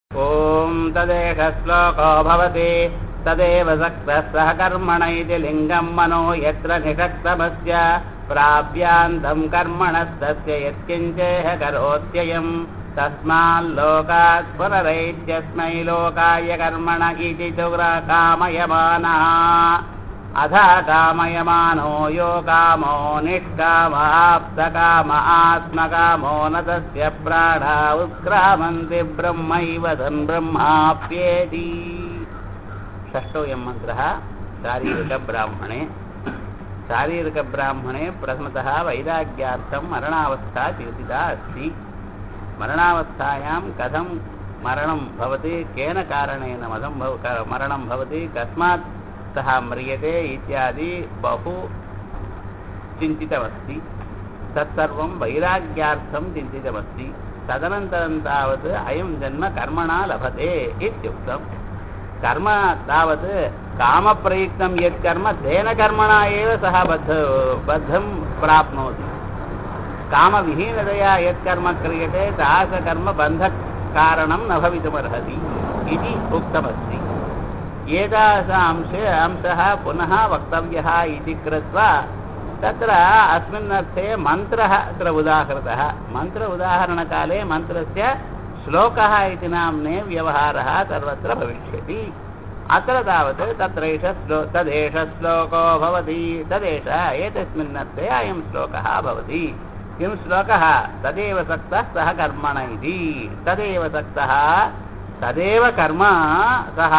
ॐ तदेष श्लोको भवति तदेव सक्तः सह कर्मण इति लिङ्गम् मनो यत्र निषक्तमस्य प्राप्यान्तम् कर्मणस्तस्य यत्किञ्चेह करोत्ययम् तस्माल्लोकात् पुनरैत्यस्मै लोकाय कर्मण इति तु कामयमानः अथा कामयमानो यो कामो निष्कामाप्तकाम आत्मकामो न तस्य प्राणा उत्क्रामन्ति ब्रह्मैव तन् ब्रह्माप्येति षष्ठोऽयं मन्त्रः शारीरिकब्राह्मणे शारीरिकब्राह्मणे प्रथमतः वैराग्यार्थं मरणावस्था चिन्तिता अस्ति मरणावस्थायां कथं मरणं भवति केन कारणेन मदं भव मरणं भवति कस्मात् सः म्रियते इत्यादि बहु चिन्तितमस्ति तत्सर्वं वैराग्यार्थं चिन्तितमस्ति तदनन्तरं तावत् अयं जन्म कर्मणा लभते इत्युक्तं कर्म तावत् कामप्रयुक्तं यत् कर्म तेन कर्मणा एव सः बद्ध बद्धं प्राप्नोति कामविहीनतया यत् कर्म क्रियते तादृशकर्म बन्धकारणं न भवितुमर्हति इति उक्तमस्ति एतादृश अंशे अंशः पुनः वक्तव्यः इति कृत्वा तत्र अस्मिन्नर्थे मन्त्रः अत्र उदाहृतः मन्त्र उदाहरणकाले मन्त्रस्य श्लोकः इति नाम्ने व्यवहारः सर्वत्र भविष्यति अत्र तावत् तत्रैष श्लो तदेष श्लोको भवति तदेष एतस्मिन्नर्थे अयं श्लोकः भवति किं श्लोकः तदेव सक्तः सः कर्मण इति तदेव सक्तः तदेव कर्म सः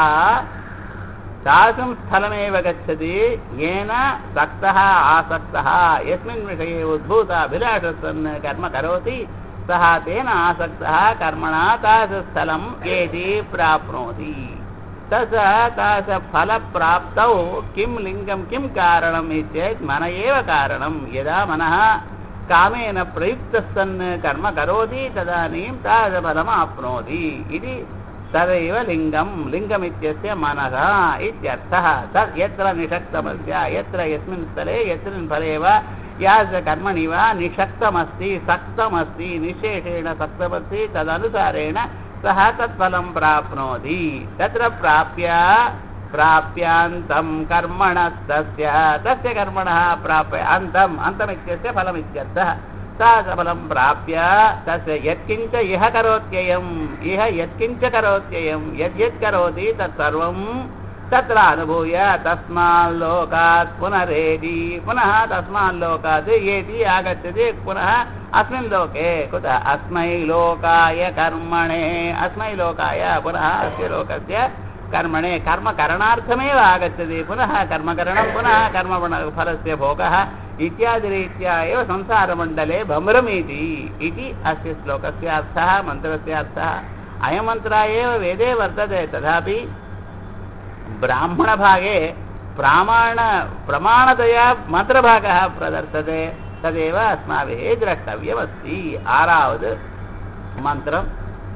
तादृशं स्थलमेव गच्छति येन सक्तः आसक्तः यस्मिन् विषये उद्भूताभिलाषसन् कर्म करोति सः तेन आसक्तः कर्मणा तादृशस्थलम् एति प्राप्नोति तस्य तादृशफलप्राप्तौ किं लिङ्गं किं कारणम् इत्येत् मन एव कारणं यदा मनः कामेन प्रयुक्तः सन् कर्म करोति तदानीं तादृशफलम् आप्नोति इति तदैव लिङ्गं लिङ्गमित्यस्य मनः इत्यर्थः तत् यत्र निषक्तमस्य यत्र यस्मिन् स्थले यस्मिन् फले वा यादृश कर्मणि वा निषक्तमस्ति सक्तमस्ति निशेषेण सक्तमस्ति तदनुसारेण सः तत्फलं प्राप्नोति तत्र प्राप्य प्राप्यान्तं कर्मणस्तस्य तस्य कर्मणः प्राप्य अन्तम् अन्तमित्यस्य फलमित्यर्थः फलं प्राप्य तस्य यत्किञ्च इह करोत्ययम् इह यत्किञ्च करोत्ययं यद्यत् करोति तत्सर्वं तत्र अनुभूय तस्माल्लोकात् पुनरेति पुनः तस्माल्लोकात् येति आगच्छति पुनः अस्मिन् लोके कुतः अस्मै लोकाय कर्मणे अस्मै लोकाय पुनः अस्य लोकस्य कर्मणे कर्मकरणार्थमेव आगच्छति पुनः कर्मकरणं पुनः कर्मफलस्य भोगः इत्यादिरीत्या एव संसारमण्डले भ्रमरमीति इति अस्य श्लोकस्य अर्थः मन्त्रस्य अर्थः अयं मन्त्रः एव वेदे वर्तते तथापि ब्राह्मणभागे प्रामाण प्रमाणतया मन्त्रभागः प्रदर्शते तदेव अस्माभिः द्रष्टव्यमस्ति आरावद् मन्त्रम्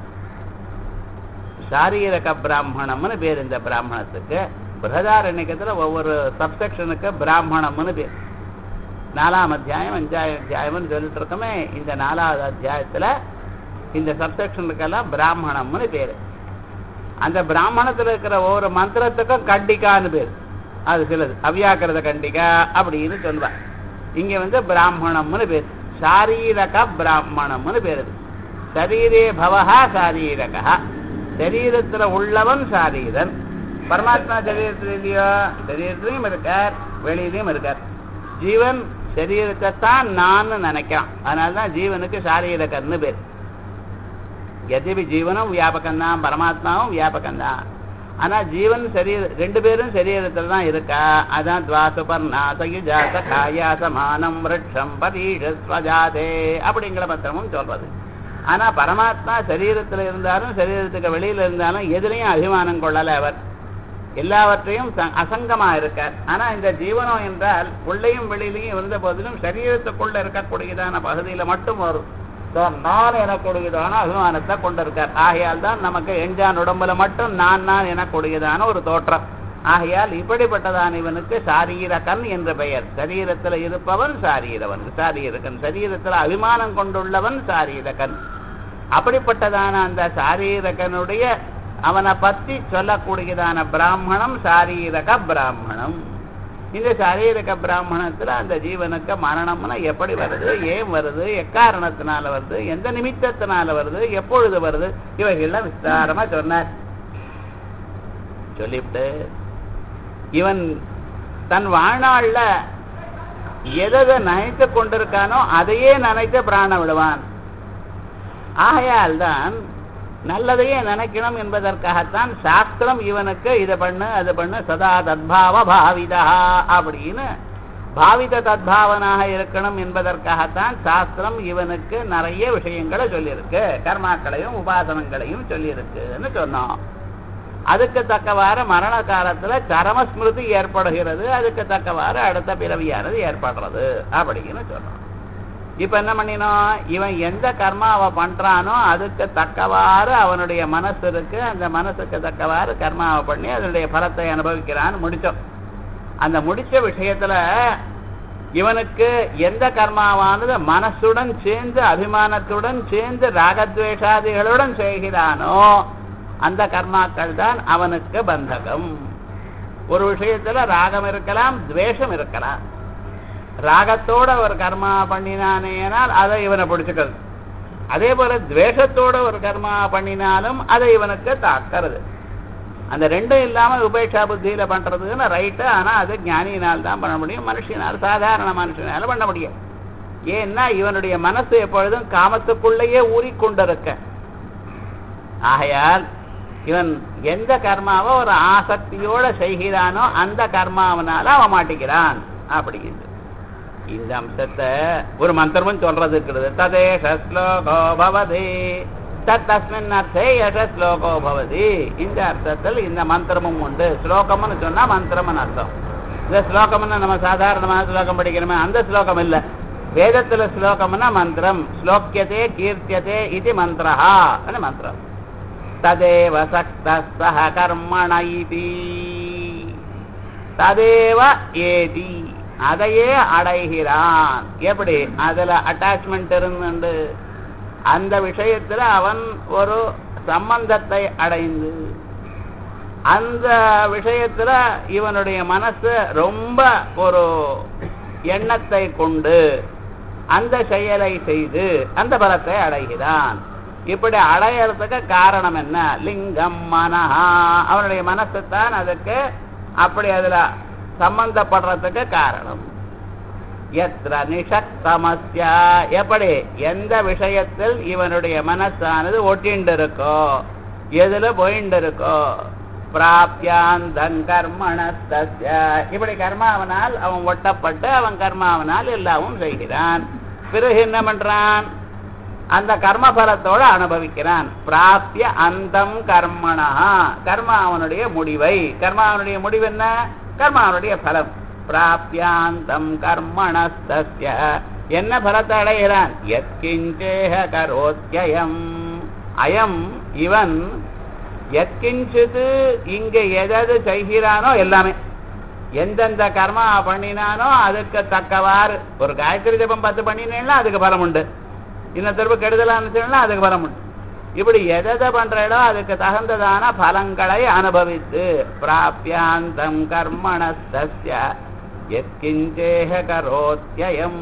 சாரீரக பிராமணம்னு பேர் இந்த பிராமணத்துக்கு பிரகதாரண்யத்தில் ஒவ்வொரு சப்செக்ஷனுக்கு பிராமணம்னு பேர் நாலாம் அத்தியாயம் அஞ்சாயிரம் அத்தியாயம்னு சொல்லிட்டு இருக்கோமே இந்த நாலாவது அத்தியாயத்தில் இந்த சப்செக்ஷனுக்கெல்லாம் பிராமணம்னு பேர் அந்த பிராமணத்தில் இருக்கிற ஒவ்வொரு மந்திரத்துக்கும் கண்டிக்கான்னு பேர் அது சிலது அவ்யாக்கிரத கண்டிகா அப்படின்னு சொல்லுவார் இங்கே வந்து பிராமணம்னு பேர் சாரீரக பிராமணம்னு பேர் சரீரே பவஹா சாரீரகா சரீரத்தில் உள்ளவன் சாரீரன் பரமாத்மா சரீரத்தில் இல்லையோ சரீரத்திலையும் இருக்கார் வெளியிலையும் இருக்கார் ஜீவன் சரீரத்தை தான் நான் நினைக்கிறான் அதனால தான் ஜீவனுக்கு சாரீரகர்னு பேர் எதிபி ஜீவனும் வியாபகம்தான் பரமாத்மாவும் வியாபகம்தான் ஆனால் ஜீவன் சரீர ரெண்டு பேரும் சரீரத்தில் தான் இருக்கா அதான் துவாசுபர்ணாசயுஜாச காயாசமானம் விரட்சம் பரீஷஸ்வஜாதே அப்படிங்கிற பத்திரமும் சொல்றது ஆனா பரமாத்மா சரீரத்தில் இருந்தாலும் சரீரத்துக்கு வெளியில இருந்தாலும் எதிலையும் அபிமானம் கொள்ளல அவர் எல்லாவற்றையும் அசங்கமா இருக்கார் ஆனா இந்த ஜீவனம் என்றால் உள்ளையும் வெளியிலையும் இருந்த போதிலும் சரீரத்துக்குள்ள இருக்கக்கூடியதான பகுதியில மட்டும் வரும் நான் எனக்கூடியதான அபிமானத்தை கொண்டிருக்கார் ஆகையால் தான் நமக்கு எஞ்சான் உடம்புல மட்டும் நான் நான் எனக்கூடியதான ஒரு தோற்றம் ஆகையால் இப்படிப்பட்டதான் இவனுக்கு சாரீரகன் என்ற பெயர் சரீரத்தில் இருப்பவன் சாரீரவன் சாரீரகன் சரீரத்தில் அபிமானம் கொண்டுள்ளவன் சாரீரகன் அப்படிப்பட்டதான அந்த சாரீரகனுடைய அவனை பத்தி சொல்லக்கூடியதான பிராமணம் சாரீரக பிராமணம் இந்த சாரீரக பிராமணத்துல அந்த ஜீவனுக்கு மரணம்னா எப்படி வருது ஏன் வருது எக்காரணத்தினால வருது எந்த நிமித்தத்தினால வருது எப்பொழுது வருது இவைகள்லாம் விஸ்தாரமா சொன்னார் சொல்லிவிட்டு இவன் தன் வாழ்நாள்ல எதை நினைத்து கொண்டிருக்கானோ அதையே நினைத்து பிராண விடுவான் ஆகையால் தான் நல்லதையே நினைக்கணும் என்பதற்காகத்தான் சாஸ்திரம் இவனுக்கு இதை பண்ணு அது பண்ணு சதா தத்பாவ பாவிதா அப்படின்னு பாவித தத்பாவனாக இருக்கணும் என்பதற்காகத்தான் சாஸ்திரம் இவனுக்கு நிறைய விஷயங்களை சொல்லியிருக்கு கர்மாக்களையும் உபாசனங்களையும் சொல்லியிருக்குன்னு சொன்னோம் அதுக்கு தக்கவாறு மரண காலத்துல சரமஸ்மிருதி ஏற்படுகிறது அதுக்கு தக்கவாறு அடுத்த பிறவியானது ஏற்படுறது அப்படின்னு சொன்னோம் இப்ப என்ன பண்ணினோம் இவன் எந்த கர்மாவை பண்றானோ அதுக்கு தக்கவாறு அவனுடைய மனசு இருக்கு அந்த மனசுக்கு தக்கவாறு கர்மாவை பண்ணி அதனுடைய பலத்தை அனுபவிக்கிறான்னு முடிச்சோம் அந்த முடிச்ச விஷயத்துல இவனுக்கு எந்த கர்மாவானது மனசுடன் சேர்ந்து அபிமானத்துடன் சேர்ந்து ராகத்வேஷாதிகளுடன் செய்கிறானோ அந்த கர்மாக்கள் தான் அவனுக்கு பந்தகம் ஒரு விஷயத்துல ராகம் இருக்கலாம் துவேஷம் இருக்கலாம் ராகத்தோட ஒரு கர்மா பண்ணினானேனால் அதை இவனை பிடிச்சுக்கிறது அதே போல துவேஷத்தோட ஒரு கர்மா பண்ணினாலும் அதை இவனுக்கு தாக்கிறது அந்த ரெண்டும் இல்லாம உபேட்சா புத்தியில பண்றதுன்னு ரைட்டு ஆனா அது ஞானியினால் தான் பண்ண முடியும் மனுஷனால் சாதாரண மனுஷனால பண்ண முடியும் ஏன்னா இவனுடைய மனசு எப்பொழுதும் காமத்துக்குள்ளேயே ஊறிக்கொண்டிருக்க ஆகையால் இவன் எந்த கர்மாவை ஒரு ஆசக்தியோட செய்கிறானோ அந்த கர்மாவனால அவன் மாட்டிக்கிறான் அப்படிங்கிறது இந்த அம்சத்தை ஒரு மந்திரமும் சொல்றது இருக்கிறது ததேஷ ஸ்லோகோ பவதி தஸ்மின் அர்த்தே யச ஸ்லோகோ பவதி இந்த அர்த்தத்தில் இந்த மந்திரமும் உண்டு ஸ்லோகம்னு சொன்னா மந்திரம்னு அர்த்தம் இந்த ஸ்லோகம்னு நம்ம சாதாரணமான ஸ்லோகம் படிக்கிறோமே அந்த ஸ்லோகம் இல்ல வேதத்துல ஸ்லோகம்னா மந்திரம் ஸ்லோக்கியதே கீர்த்தியதே இது மந்திரஹா மந்திரம் ததேவ சக்தஸ்தஹ கர்மண இதி ததேவ ஏதி அதையே அடைகிறான் எப்படி அதுல அட்டாச்மெண்ட் இருந்து அந்த விஷயத்துல அவன் ஒரு சம்பந்தத்தை அடைந்து அந்த விஷயத்துல இவனுடைய மனசு ரொம்ப ஒரு எண்ணத்தை கொண்டு அந்த செயலை செய்து அந்த பலத்தை அடைகிறான் இப்படி அடையறதுக்கு காரணம் என்ன லிங்கம் மனஹா அவனுடைய மனசு தான் அதுக்கு அப்படி அதுல சம்பந்தப்படுறதுக்கு காரணம் எத்திர நிஷக்தமஸ்யா எப்படி எந்த விஷயத்தில் இவனுடைய மனசானது ஒட்டிண்டு இருக்கோ எதுல போயிண்டு இருக்கோ பிராப்தியாந்தங் கர்மணஸ்தஸ்ய இப்படி கர்மாவனால் அவன் ஒட்டப்பட்டு அவன் கர்மாவனால் எல்லாவும் செய்கிறான் பிறகு என்ன பண்றான் அந்த கர்மபலத்தோட அனுபவிக்கிறான் பிராப்திய அந்தம் கர்மணா கர்மா அவனுடைய முடிவை கர்மா அவனுடைய முடிவு என்ன கர்மா அவனுடைய பலம் பிராப்தியாந்தம் கர்மணஸ்தஸ்ய என்ன பலத்தை அடைகிறான் எத்கிஞ்சேக கரோத்யயம் அயம் இவன் எத்கிஞ்சிது இங்க எதாவது செய்கிறானோ எல்லாமே எந்தெந்த கர்மா பண்ணினானோ அதுக்கு தக்கவாறு ஒரு காயத்ரி ஜபம் பத்து பண்ணினேன்னா அதுக்கு பலம் உண்டு இன்னும் திரும்ப கெடுதலான்னு அதுக்கு பலம் உண்டு இப்படி எதை பண்றோ அதுக்கு தகுந்ததான பலங்களை அனுபவித்து பிராபியாந்தம் கர்மணஸ்தஸ்ய எத்கிஞ்சேக கரோத்யயம்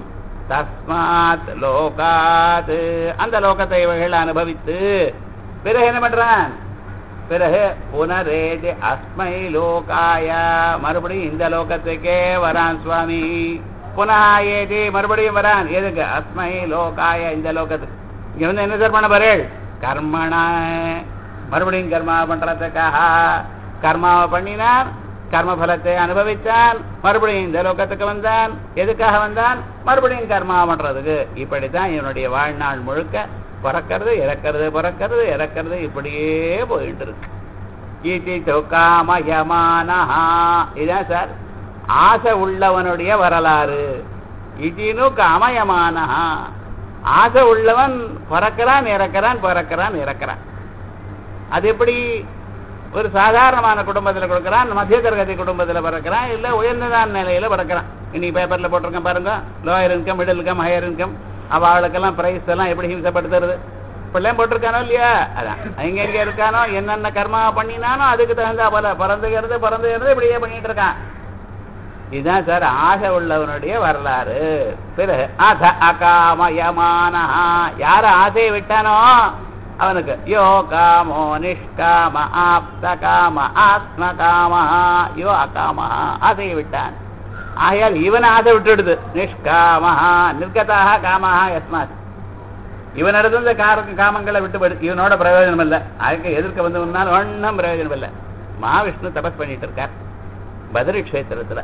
தஸ்மாத் லோகாத் அந்த லோகத்தை இவைகள் அனுபவித்து பிறகு என்ன பண்றான் பிறகு புனரேதி அஸ்மை லோகாய மறுபடியும் இந்த லோகத்துக்கே வரான் சுவாமி புனः ஏதி மறுபடியும் வரான் எதுக்கு அஸ்மை லோகாய இந்த லோகத்துக்கு இங்க வந்து என்ன சார் பண்ண போறேள் கர்மண மறுபடியும் கர்மா பண்றதுக்காக கர்மாவை பண்ணினான் கர்மபலத்தை அனுபவித்தான் மறுபடியும் இந்த லோகத்துக்கு வந்தான் எதுக்காக வந்தான் மறுபடியும் கர்மா பண்றதுக்கு இப்படித்தான் இவனுடைய வாழ்நாள் முழுக்க பிறக்கிறது இறக்கிறது பிறக்கிறது இறக்கிறது இப்படியே போயிட்டு இருக்கு ஈட்டி காமயமானஹா இதான் சார் ஆசை உள்ளவனுடைய வரலாறு இட்டினு காமயமானஹா ஆசை உள்ளவன் பிறக்கிறான் இறக்கிறான் பிறக்கிறான் இறக்கிறான் அது எப்படி ஒரு சாதாரணமான குடும்பத்தில் கொடுக்குறான் மத்திய தரகதி குடும்பத்தில் பிறக்கிறான் இல்லை உயர்ந்ததான நிலையில பிறக்கிறான் இன்னைக்கு பேப்பர்ல போட்டிருக்கேன் பாருங்க lower income middle income higher income அவளுக்கெல்லாம் பிரைஸ் எல்லாம் எப்படி ஹிம்சப்படுத்துறது பிள்ளையும் போட்டிருக்கானோ இல்லையா அதான் எங்க எங்க இருக்கானோ என்னென்ன கர்மா பண்ணினானோ அதுக்கு தகுந்தா போல பிறந்துகிறது பிறந்துகிறது இப்படியே பண்ணிட்டு இருக்கான் இதுதான் சார் ஆசை உள்ளவனுடைய வரலாறு பிறகு அத அகாமயமான யார ஆசையை விட்டானோ அவனுக்கு யோ காமோ நிஷ்காம ஆப்த காம ஆத்ம காம யோ அகாம ஆசையை விட்டான் ஆகையால் இவன் ஆசை விட்டுடுது நிஷ்காம நிர்கதாக காமஹா யஸ்மாத் இவனிடத்துல இந்த கார காமங்களை விட்டு போயிடு இவனோட பிரயோஜனம் இல்லை அதுக்கு எதிர்க்க வந்து ஒன்னாலும் ஒன்றும் பிரயோஜனம் இல்லை மகாவிஷ்ணு தபஸ் பண்ணிட்டு இருக்கார் பத்ரி க்ஷேத்திரத்துல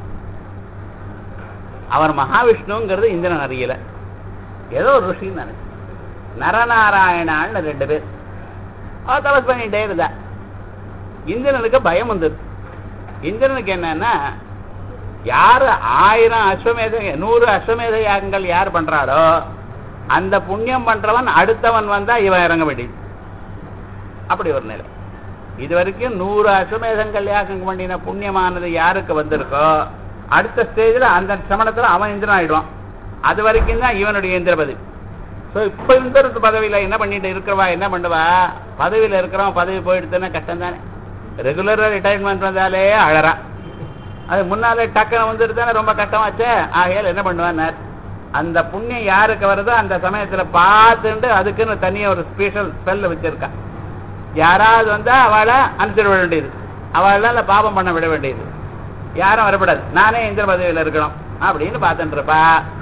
அவர் மகாவிஷ்ணுங்கிறது இந்திரன் அறியல ஏதோ ஒரு ருஷின்னு நினைச்சு நரநாராயணான்னு ரெண்டு பேர் அவர் தபஸ் பண்ணிட்டே இருந்தா இந்திரனுக்கு பயம் வந்தது இந்திரனுக்கு என்னன்னா யாரு ஆயிரம் அஸ்வமேத நூறு அஸ்வமேத யாகங்கள் யார் பண்றாளோ அந்த புண்ணியம் பண்றவன் அடுத்தவன் வந்தா இவன் இறங்க வேண்டியது அப்படி ஒரு நிலை இது வரைக்கும் நூறு அஸ்வமேதங்கள் யாகம் பண்ணின புண்ணியமானது யாருக்கு வந்திருக்கோ அடுத்த ஸ்டேஜில் அந்த சமணத்துல அவன் இந்திரன் ஆயிடுவான் அது வரைக்கும் தான் இவனுடைய இந்திர பதவி ஸோ இப்போ இந்த பதவியில் என்ன பண்ணிட்டு இருக்கிறவா என்ன பண்ணுவா பதவியில் இருக்கிறவன் பதவி போயிடுச்சுன்னா கஷ்டம் தானே ரெகுலராக ரிட்டையர்மெண்ட் வந்தாலே அழறான் அது முன்னாலே டக்குன்னு வந்துருதானே ரொம்ப கஷ்டமாச்சே ஆகையால் என்ன பண்ணுவார் அந்த புண்ணியம் யாருக்கு வருதோ அந்த சமயத்துல பார்த்துட்டு அதுக்குன்னு தனியா ஒரு ஸ்பெஷல் ஸ்பெல்ல வச்சிருக்கா யாராவது வந்தா அவளை அனுப்பிச்சிட விட வேண்டியது அவளால பாபம் பண்ண விட வேண்டியது யாரும் வரக்கூடாது நானே இந்திர பதவியில இருக்கணும் அப்படின்னு பார்த்துட்டு இருப்பா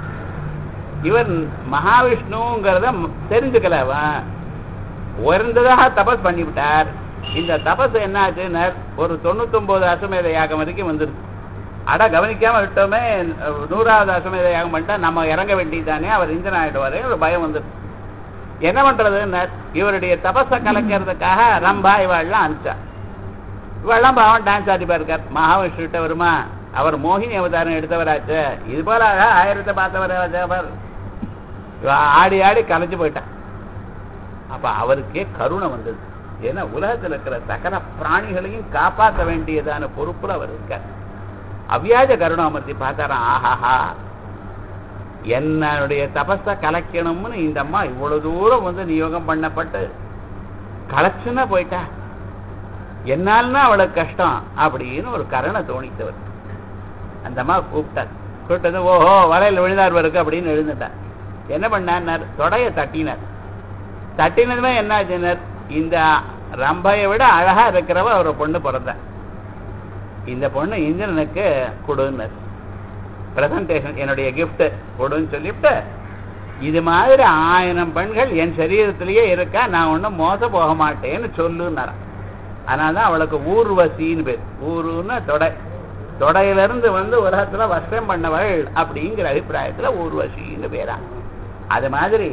இவன் மகாவிஷ்ணுங்கிறத தெரிஞ்சுக்கல அவன் உயர்ந்ததாக தபஸ் பண்ணிவிட்டார் இந்த தபஸ் என்ன ஆச்சுன்னா ஒரு தொண்ணூத்தொன்பது அசுமேத யாகம் வரைக்கும் வந்துருச்சு அட கவனிக்காம விட்டோமே நூறாவது அசுமேத யாகம் பண்ணிட்டா நம்ம இறங்க வேண்டியதானே அவர் இந்திரன் ஆயிடுவாரு ஒரு பயம் வந்துருச்சு என்ன பண்றதுன்னு இவருடைய தபஸை கலைக்கிறதுக்காக ரம்பா இவாள்லாம் அனுப்பிச்சா இவெல்லாம் பாவம் டான்ஸ் ஆடிப்பா இருக்கார் மகாவிஷ்ணுகிட்ட வருமா அவர் மோகினி அவதாரம் எடுத்தவராச்சு இது போல ஆயிரத்தை பார்த்தவர் இவ ஆடி ஆடி கலைஞ்சு போயிட்டான் அப்ப அவருக்கே கருணை வந்தது ஏன்னா உலகத்தில் இருக்கிற சகல பிராணிகளையும் காப்பாற்ற வேண்டியதான பொறுப்புல அவர் இருக்கார் அவ்வியாஜ கருணாமூர்த்தி பார்த்தாராம் ஆஹாஹா என்னுடைய தபஸை கலைக்கணும்னு இந்த அம்மா இவ்வளவு தூரம் வந்து நியோகம் பண்ணப்பட்டு கலைச்சுன்னா போயிட்டா என்னால்னா அவளுக்கு கஷ்டம் அப்படின்னு ஒரு கருணை தோணித்தவர் அந்த அம்மா கூப்பிட்டார் கூப்பிட்டது ஓஹோ வலையில் விழுந்தார் இருக்கு அப்படின்னு எழுந்துட்டார் என்ன பண்ணார் தொடைய தட்டினார் தட்டினதுமே என்ன ஆச்சுனர் இந்த ரம்பையை விட அழகா இருக்கிறவ ஒரு பொண்ணு பிறந்த இந்த பொண்ணு இந்திரனுக்கு கொடுன்னார் பிரசன்டேஷன் என்னுடைய gift கொடுன்னு சொல்லிவிட்டு இது மாதிரி ஆயிரம் பெண்கள் என் சரீரத்திலேயே இருக்கா நான் ஒன்றும் மோச போக மாட்டேன்னு சொல்லுன்னாராம் அதனால தான் அவளுக்கு ஊர்வசின்னு பேர் ஊருன்னா தொடை தொடையிலிருந்து வந்து உலகத்துல வசம் பண்ணவள் அப்படிங்கிற அபிப்பிராயத்துல ஊர்வசின்னு பேரா அது மாதிரி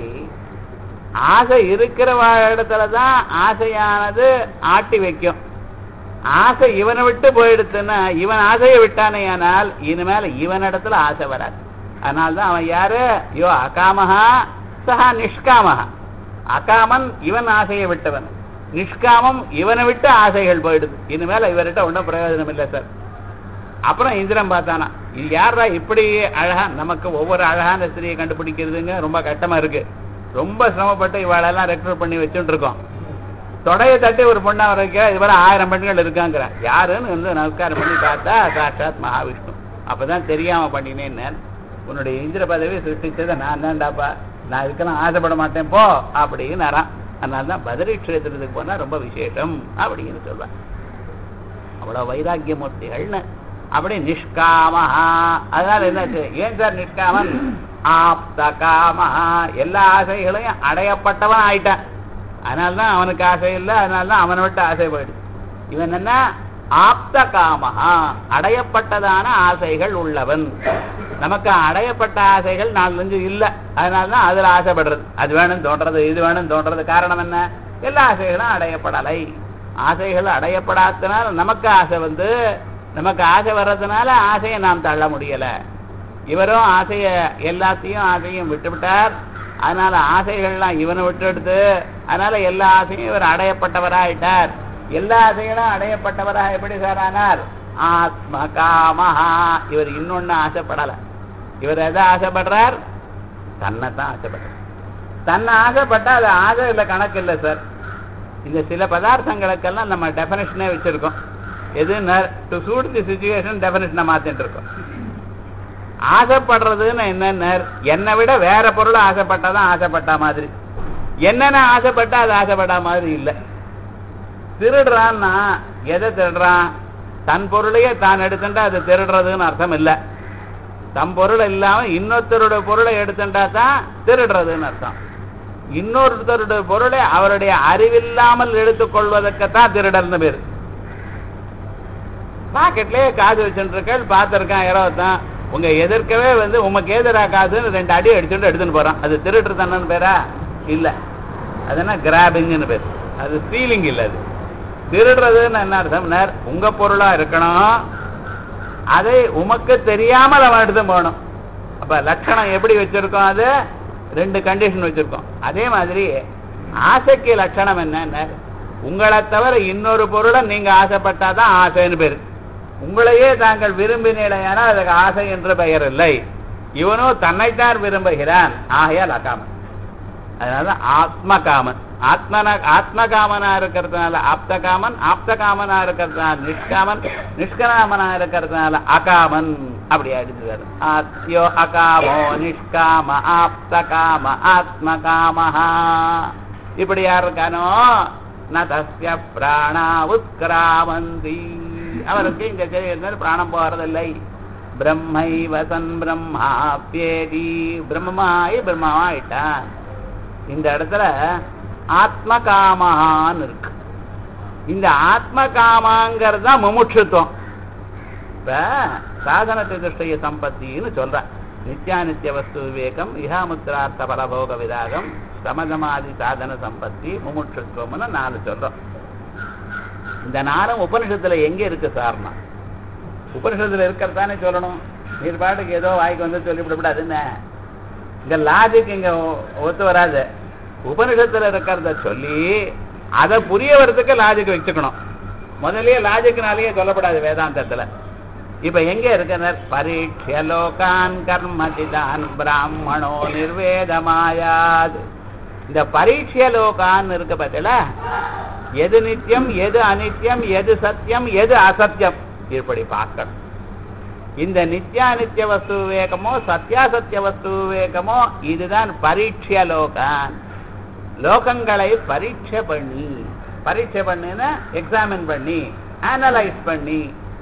ஆசை இருக்கிற இடத்துல தான் ஆசையானது ஆட்டி வைக்கும் ஆசை இவனை விட்டு போயிடுச்சுன்னா இவன் ஆசையை விட்டானே ஆனால் இனிமேல இவனிடத்துல ஆசை வராது அதனால்தான் அவன் யாரு யோ அகாமஹா சஹா நிஷ்காமஹா அகாமன் இவன் ஆசையை விட்டவன் நிஷ்காமம் இவனை விட்டு ஆசைகள் போயிடுது இனிமேல இவர்கிட்ட ஒன்றும் பிரயோஜனம் இல்லை சார் அப்புறம் இந்திரன் பார்த்தானா இது யாரா இப்படி அழகா நமக்கு ஒவ்வொரு அழகான ஸ்திரியை கண்டுபிடிக்கிறதுங்க ரொம்ப கஷ்டமா இருக்கு ரொம்ப சிரமப்பட்டு இவாளெல்லாம் ரெக்ரூட் பண்ணி வச்சுட்டு இருக்கோம் தொடையை தட்டி ஒரு பொண்ணா வரைக்கும் இதுவரை ஆயிரம் பெண்கள் இருக்காங்கிற யாருன்னு வந்து நமஸ்காரம் பண்ணி பார்த்தா சாட்சாத் மகாவிஷ்ணு அப்பதான் தெரியாம பண்ணினேன்னு உன்னுடைய இந்திர பதவி சிருஷ்டிச்சதை நான் தான்டாப்பா நான் இதுக்கெல்லாம் ஆசைப்பட மாட்டேன் போ அப்படின்னு அதனால தான் பதரி க்ஷேத்திரத்துக்கு போனா ரொம்ப விசேஷம் அப்படின்னு சொல்றேன் அவ்வளவு வைராக்கியமூர்த்திகள்னு அப்படி நிஷ்காமஹா அதனால என்னாச்சு ஏன் சார் நிஷ்காமன் ஆப்த காமஹா எல்லா ஆசைகளையும் அடையப்பட்டவன் ஆயிட்டான் அதனால்தான் அவனுக்கு ஆசை இல்லை அதனால்தான் அவனை விட்டு ஆசை போயிடுது இவன் என்ன ஆப்த காமஹா அடையப்பட்டதான ஆசைகள் உள்ளவன் நமக்கு அடையப்பட்ட ஆசைகள் நாலஞ்சு இல்லை அதனால்தான் அதுல ஆசைப்படுறது அது வேணும் தோன்றது இது வேணும் தோன்றது காரணம் என்ன எல்லா ஆசைகளும் அடையப்படலை ஆசைகள் அடையப்படாதனால நமக்கு ஆசை வந்து நமக்கு ஆசை வர்றதுனால ஆசையை நாம் தள்ள முடியல இவரும் ஆசைய எல்லாத்தையும் ஆசையும் விட்டுவிட்டார் அதனால ஆசைகள்லாம் இவனை விட்டு எடுத்து அதனால எல்லா ஆசையும் இவர் அடையப்பட்டவராயிட்டார் எல்லா ஆசைகளும் அடையப்பட்டவரா எப்படி சார் ஆனார் ஆத்ம காமஹா இவர் இன்னொன்னு ஆசைப்படல இவர் எதை ஆசைப்படுறார் தன்னைத்தான் ஆசைப்படுறார் தன்னை ஆசைப்பட்டா அது ஆசை இல்லை கணக்கு இல்லை சார் இந்த சில பதார்த்தங்களுக்கெல்லாம் நம்ம டெஃபினேஷனே வச்சிருக்கோம் எது டு சூட் தி சுச்சுவேஷன் டெஃபினேஷனை மாத்திட்டு இருக்கோம் ஆசைப்படுறதுன்னு என்னென்ன என்னை விட வேற பொருளை ஆசைப்பட்டாதான் ஆசைப்பட்ட மாதிரி என்னென்ன ஆசைப்பட்டா அது ஆசைப்பட்ட மாதிரி இல்லை திருடுறான்னா எதை திருடுறான் தன் பொருளையே தான் எடுத்துட்டா அது திருடுறதுன்னு அர்த்தம் இல்லை தன் பொருள் இல்லாம இன்னொருத்தரோட பொருளை எடுத்துட்டா தான் திருடுறதுன்னு அர்த்தம் இன்னொருத்தருடைய பொருளை அவருடைய அறிவில்லாமல் எடுத்துக்கொள்வதற்குத்தான் திருடர்னு பேரு பாக்கெட்லயே காசு வச்சுருக்கேன் பார்த்துருக்கான் இரவத்தான் உங்க எதிர்க்கவே வந்து உமக்கு எதிரா காசுன்னு ரெண்டு அடி அடிச்சுட்டு எடுத்துன்னு போறான் அது திருட்டு தானு பேரா இல்ல அது என்ன கிராபிங்னு பேர் அது ஸ்டீலிங் இல்ல அது திருடுறதுன்னு என்ன அர்த்தம்னார் உங்க பொருளா இருக்கணும் அதை உமக்கு தெரியாமல் அவன் எடுத்து போகணும் அப்ப லட்சணம் எப்படி வச்சிருக்கோம் அது ரெண்டு கண்டிஷன் வச்சிருக்கோம் அதே மாதிரி ஆசைக்கு லட்சணம் என்ன உங்களை தவிர இன்னொரு பொருளை நீங்க ஆசைப்பட்டாதான் ஆசைன்னு பேரு உங்களையே தாங்கள் விரும்பினீடையானால் அதுக்கு ஆசை என்று பெயர் இல்லை இவனோ தன்னைத்தான் விரும்புகிறான் ஆகையால் அகாமன் அதனால ஆத்ம காமன் ஆத்மன ஆத்ம காமனா இருக்கிறதுனால ஆப்த காமன் ஆப்த காமனா இருக்கிறதுனால நிஷ்காமன் நிஷ்காமனா இருக்கிறதுனால அகாமன் அப்படி அடிச்சுக்காரு ஆத்யோ அகாமோ நிஷ்காம ஆப்த காம ஆத்ம காமஹா இப்படி யார் இருக்கானோ ந தஸ்ய பிராணா உத்கிராமந்தி அவருக்கு இந்த சரீரத்தில் பிராணம் போறதில்லை பிரம்மை வசன் பிரம்மாப்யேதி பிரம்மமாயி பிரம்மமாயிட்டான் இந்த இடத்துல ஆத்ம காமஹான்னு இருக்கு இந்த ஆத்ம காமாங்கிறது தான் முமுட்சுத்துவம் இப்ப சாதன திருஷ்டைய சம்பத்தின்னு சொல்ற நித்யானித்ய வஸ்து விவேகம் இஹாமுத்திரார்த்த பலபோக விராகம் சமதமாதி சாதன சம்பத்தி முமுட்சுத்துவம்னு நாலு சொல்றோம் இந்த நாளும் உபனிஷத்துல எங்க இருக்கு சார்னா உபனிஷத்துல இருக்கிறதானே சொல்லணும் நீர் பாட்டுக்கு ஏதோ வாய்க்கு வந்து சொல்லிவிடக்கூடாது என்ன இந்த லாஜிக் இங்க ஒத்து வராது உபனிஷத்துல இருக்கிறத சொல்லி அதை புரிய வரதுக்கு லாஜிக் வச்சுக்கணும் முதல்லயே லாஜிக்னாலேயே சொல்லப்படாது வேதாந்தத்துல இப்ப எங்க இருக்கிற பரீட்ச லோகான் கர்மதிதான் பிராமணோ நிர்வேதமாயாது இந்த பரீட்ச லோகான் இருக்கு பார்த்தல எது நித்தியம் எது அனித்யம் எது சத்தியம் எது அசத்தியம் இப்படி பார்க்கணும் இந்த நித்யானித்ய வஸ்து விவேகமோ சத்தியாசத்திய வஸ்து விவேகமோ இதுதான் பரீட்ச லோகான் லோகங்களை பரீட்சை பண்ணி பரீட்சை பண்ணினா எக்ஸாமின் பண்ணி அனலைஸ் பண்ணி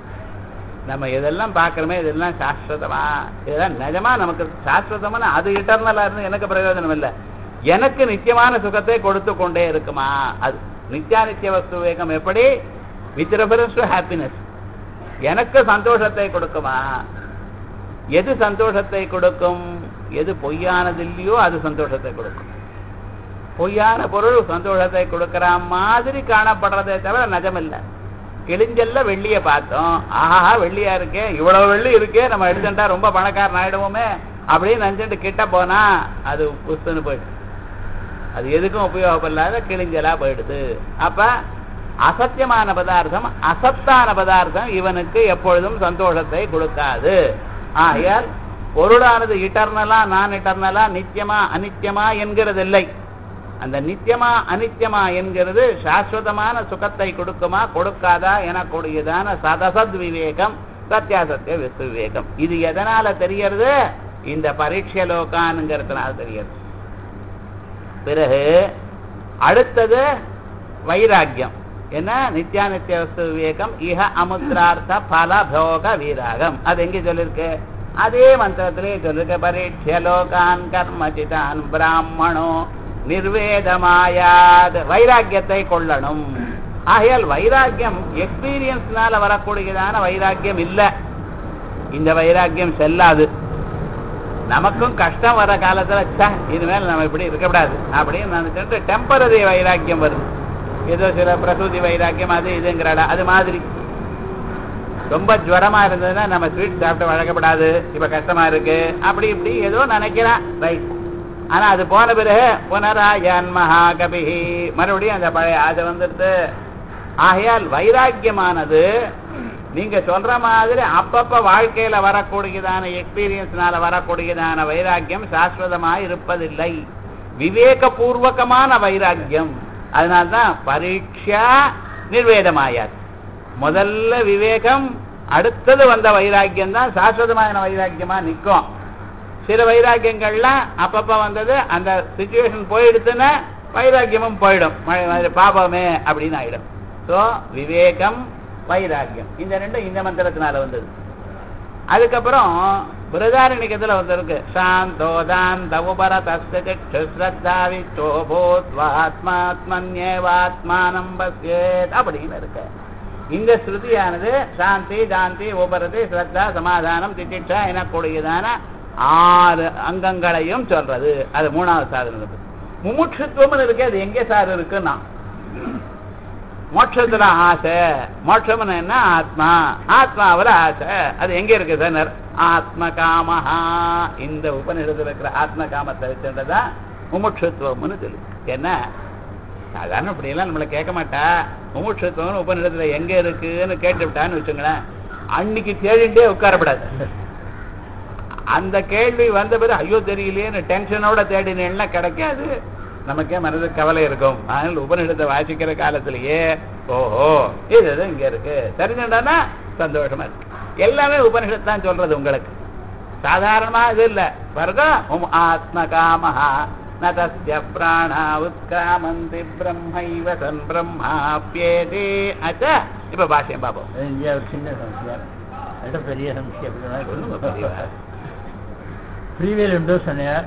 நம்ம இதெல்லாம் பார்க்குறோமே இதெல்லாம் சாஸ்வதமா இதெல்லாம் நிஜமா நமக்கு சாஸ்வதமான அது இட்டர்னலா இருந்து எனக்கு பிரயோஜனம் இல்லை எனக்கு நித்தியமான சுகத்தை கொடுத்து கொண்டே இருக்குமா அது நித்யானித்திய வஸ்து விவேகம் எப்படி வித் ரெஃபரன்ஸ் டு ஹாப்பினஸ் எனக்கு சந்தோஷத்தை கொடுக்குமா எது சந்தோஷத்தை கொடுக்கும் எது பொய்யானது இல்லையோ அது சந்தோஷத்தை கொடுக்கும் பொய்யான பொருள் சந்தோஷத்தை கொடுக்கிற மாதிரி காணப்படுறதே தவிர நிஜமில்லை கிழிஞ்சல்ல வெள்ளிய பார்த்தோம் ஆஹா வெள்ளியா இருக்கே இவ்வளவு வெள்ளி இருக்கே நம்ம எடுத்துட்டா ரொம்ப பணக்காரன் ஆயிடுவோமே அப்படின்னு நினைச்சிட்டு கிட்ட போனா அது புஸ்துன்னு போயிடுச்சு அது எதுக்கும் உபயோகப்படாத கிழிஞ்சலா போயிடுது அப்ப அசத்தியமான பதார்த்தம் அசத்தான பதார்த்தம் இவனுக்கு எப்பொழுதும் சந்தோஷத்தை கொடுக்காது ஆகையால் பொருளானது இட்டர்னலா நான் இட்டர்னலா நித்தியமா அனித்தியமா என்கிறதில்லை அந்த நித்தியமா அனித்தியமா என்கிறது சாஸ்வதமான சுகத்தை கொடுக்குமா கொடுக்காதா எனக்கூடியதான சதசத் விவேகம் சத்தியாசத்திய விஸ்து விவேகம் இது எதனால தெரியறது இந்த பரீட்சை லோகானுங்கிறதுனால தெரியுது பிறகு அடுத்தது வைராக்கியம் என்ன நித்யானித்திய வஸ்து விவேகம் இஹ அமுத்ரார்த்த பல போக வீராகம் அது எங்க சொல்லிருக்கு அதே மந்திரத்திலே சொல்லிருக்க பரீட்ச லோகான் கர்மச்சிதான் பிராமணோ நிர்வேதமாயாத் வைராக்கியத்தை கொள்ளணும் ஆகையால் வைராக்கியம் எக்ஸ்பீரியன்ஸ்னால வரக்கூடியதான வைராக்கியம் இல்ல இந்த வைராக்கியம் செல்லாது நமக்கும் கஷ்டம் வர காலத்துல ச்சே இனிமேல் நம்ம இப்படி இருக்கக்கூடாது அப்படின்னு நினைச்சிட்டு டெம்பரரி வைராக்கியம் வருது ஏதோ சில பிரசூதி வைராக்கியம் அது இதுங்கிறாடா அது மாதிரி ரொம்ப ஜுவரமா இருந்ததுன்னா நம்ம ஸ்வீட் சாப்பிட்டு வழங்கப்படாது இப்ப கஷ்டமா இருக்கு அப்படி இப்படி ஏதோ நினைக்கிறான் ரைட் ஆனா அது போன பிறகு புனராயன் மகாகபி மறுபடியும் அந்த பழைய ஆசை வந்துடுது ஆகையால் வைராக்கியமானது நீங்க சொல்ற மாதிரி அப்பப்ப வாழ்க்கையில வரக்கூடியதான எக்ஸ்பீரியன்ஸ்னால வரக்கூடியதான வைராக்கியம் சாஸ்வதமா இருப்பதில்லை விவேகபூர்வகமான வைராக்கியம் அதனால்தான் பரீட்சா நிர்வேதமாயாது முதல்ல விவேகம் அடுத்தது வந்த வைராக்கியம் தான் சாஸ்வதமான வைராக்கியமா நிற்கும் சில வைராக்கியங்கள்லாம் அப்பப்ப வந்தது அந்த சுச்சுவேஷன் போயிடுச்சுன்னா வைராக்கியமும் போயிடும் ம- ம- பாபமே அப்படின்னு ஆயிடும் ஸோ விவேகம் வைராக்கியம் இந்த ரெண்டும் இந்த மந்திரத்தினால வந்தது அதுக்கப்புறம் பிரதாரணிக்கத்துல வந்திருக்கு சாந்தோதாந்த உபர தஸ்து ஸ்ரத்தா விச்சோபோத்வாத்மாத்மன்யேவாத்மானம் பஸ்யேத் அப்படின்னு இருக்கு இந்த ஸ்ருதியானது சாந்தி சாந்தி உபரதி ஸ்ரத்தா சமாதானம் திதிட்சா எனக்கூடியதான ஆறு அங்கங்களையும் சொல்றது அது மூணாவது சாதனம் இருக்கு முமுட்சுத்துவம்னு இருக்கு அது எங்கே சார் இருக்குன்னா மோட்சத்துல ஆசை மோட்சம்னு என்ன ஆத்மா ஆத்மாவில் ஆசை அது எங்க இருக்கு சார் ஆத்ம காமஹா இந்த உபநிடத்தில் இருக்கிற ஆத்ம காமத்தை வச்சுன்றதா முமுட்சுத்துவம்னு சொல்லு என்ன சாதாரண இப்படியெல்லாம் நம்மளை கேட்க மாட்டா முமுட்சுத்துவம்னு உபநிடத்துல எங்க இருக்குன்னு கேட்டுவிட்டான்னு வச்சுங்களேன் அன்னைக்கு தேடிண்டே உட்காரப்படாது அந்த கேள்வி வந்த பிறகு ஐயோ தெரியலையேன்னு டென்ஷனோட தேடினேன்னா கிடைக்காது நமக்கே மனதுக்கு கவலை இருக்கும் அதனால உபநிடத்தை வாசிக்கிற காலத்திலேயே ஓஹோ இது இது இங்க இருக்கு தெரிஞ்சுட்டானா சந்தோஷமா இருக்கு எல்லாமே உபனிஷத் தான் சொல்றது உங்களுக்கு சாதாரணமா இது இல்ல பாருங்க உம் ஆத்ம காமஹா நதஸ்ய பிராணா உத்கிராமந்தி பிரம்மைவ சன் பிரம்மாப்யேதே அச்சா இப்ப பாஷ்யம் பாப்போம் இங்க ஒரு சின்ன சம்சயம் அது பெரிய சம்சயம் சொல்லுங்க பெரியவா. ஃப்ரீவேல் உண்டு சொன்னார்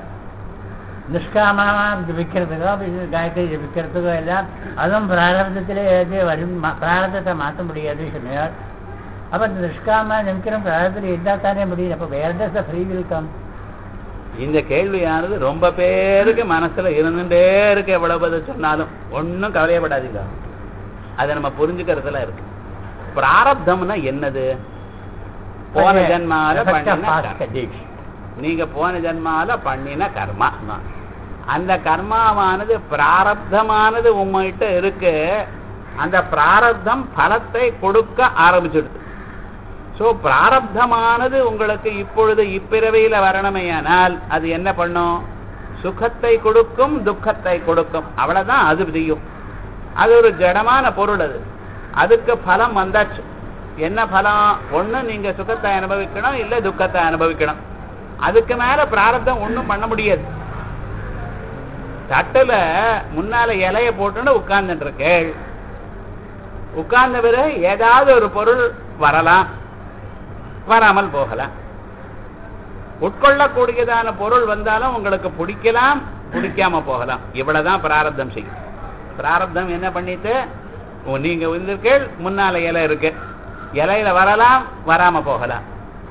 நிஷ்காமமாக ஜபிக்கிறதுக்கோ இது காயத்ரி ஜபிக்கிறதுக்கோ எல்லாம் அதுவும் பிராரப்தத்திலே ஏது வரும் ம- பிராரப்தத்தை மாற்ற முடியாது சொன்னார் அப்போ இந்த நிஷ்காம நிமிக்கிறம் பிராரப்தத்தில் இருந்தால் தானே முடியும் அப்போ where does the free will come இந்த கேள்வியானது ரொம்ப பேருக்கு மனசுல இருந்துட்டே இருக்கு எவ்வளவு பதில் சொன்னாலும் ஒண்ணும் கவலையப்படாதீங்க அதை நம்ம புரிஞ்சுக்கிறதுல இருக்கு பிராரப்தம்னா என்னது போன ஜென்மால பண்ணின கர்மம். நீங்க போன ஜென்மால பண்ணின கர்மா அந்த கர்மாவானது பிராரப்தமானது உங்ககிட்ட இருக்கு அந்த பிராரப்தம் பலத்தை கொடுக்க ஆரம்பிச்சிடுது சோ பிராரப்தமானது உங்களுக்கு இப்பொழுது இப்பிறவையில வரணுமேயானால் அது என்ன பண்ணும் சுகத்தை கொடுக்கும் துக்கத்தை கொடுக்கும் அவ்வளவுதான் அது செய்யும் அது ஒரு ஜடமான பொருள் அது அதுக்கு பலம் வந்தாச்சு என்ன பலம் ஒண்ணு நீங்க சுகத்தை அனுபவிக்கணும் இல்ல துக்கத்தை அனுபவிக்கணும் அதுக்கு மேல பிராரப்தம் ஒண்ணும் பண்ண முடியாது தட்டுல முன்னால இலைய போட்டுன்னு உட்கார்ந்துட்டு இருக்கேள் உட்கார்ந்த பிறகு ஏதாவது ஒரு பொருள் வரலாம் வராமல் போகலாம் உட்கொள்ளக்கூடியதான பொருள் வந்தாலும் உங்களுக்கு பிடிக்கலாம் பிடிக்காம போகலாம் இவ்வளவுதான் பிராரப்தம் செய்யும் பிராரப்தம் என்ன பண்ணிட்டு ஓ, நீங்க வந்திருக்கீள் முன்னால இலை இருக்கு இலையில வரலாம் வராம போகலாம்